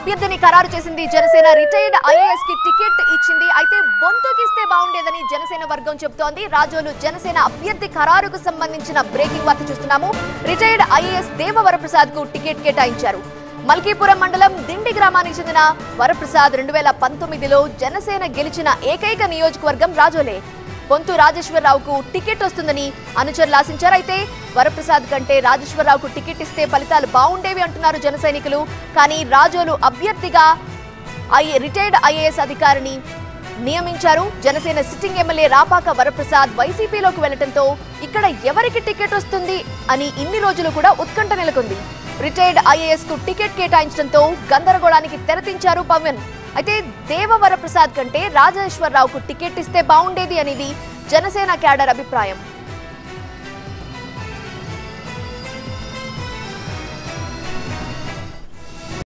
అభ్యర్థిని ఖరారు చేసింది జనసేన రిటైర్డ్ ఐఏఎస్ కి టికెట్ ఇచ్చింది అయితే బొంతుకిస్తే బాగుండేదని జనసేన వర్గం చెబుతోంది రాజోలు జనసేన అభ్యర్థి ఖరారుకు సంబంధించిన బ్రేకింగ్ వార్త చూస్తున్నాము రిటైర్డ్ ఐఏఎస్ దేవ వరప్రసాద్ కు టికెట్ కేటాయించారు మల్కీపురం మండలం దిండి గ్రామానికి చెందిన వరప్రసాద్ రెండు వేల పంతొమ్మిదిలో జనసేన గెలిచిన ఏకైక నియోజకవర్గం రాజోలే పొంతు రాజేశ్వరరావుకు టికెట్ వస్తుందని అనుచరులు ఆశించారు అయితే వరప్రసాద్ కంటే రాజేశ్వరరావుకు టికెట్ ఇస్తే ఫలితాలు బాగుండేవి అంటున్నారు జన సైనికులు కానీ రాజోలు అభ్యర్థిగా ఐ రిటైర్డ్ ఐఏఎస్ అధికారిని నియమించారు జనసేన సిట్టింగ్ ఎమ్మెల్యే రాపాక వరప్రసాద్ వైసీపీలోకి వెళ్లడంతో ఇక్కడ ఎవరికి టికెట్ వస్తుంది అని ఇన్ని రోజులు కూడా ఉత్కంఠ నెలకొంది రిటైర్డ్ ఐఏఎస్ కు టికెట్ కేటాయించడంతో గందరగోళానికి తెరతించారు పవన్ అయితే దేవ వరప్రసాద్ కంటే రాజేశ్వరరావుకు టికెట్ ఇస్తే బాగుండేది అనేది జనసేన క్యాడర్ అభిప్రాయం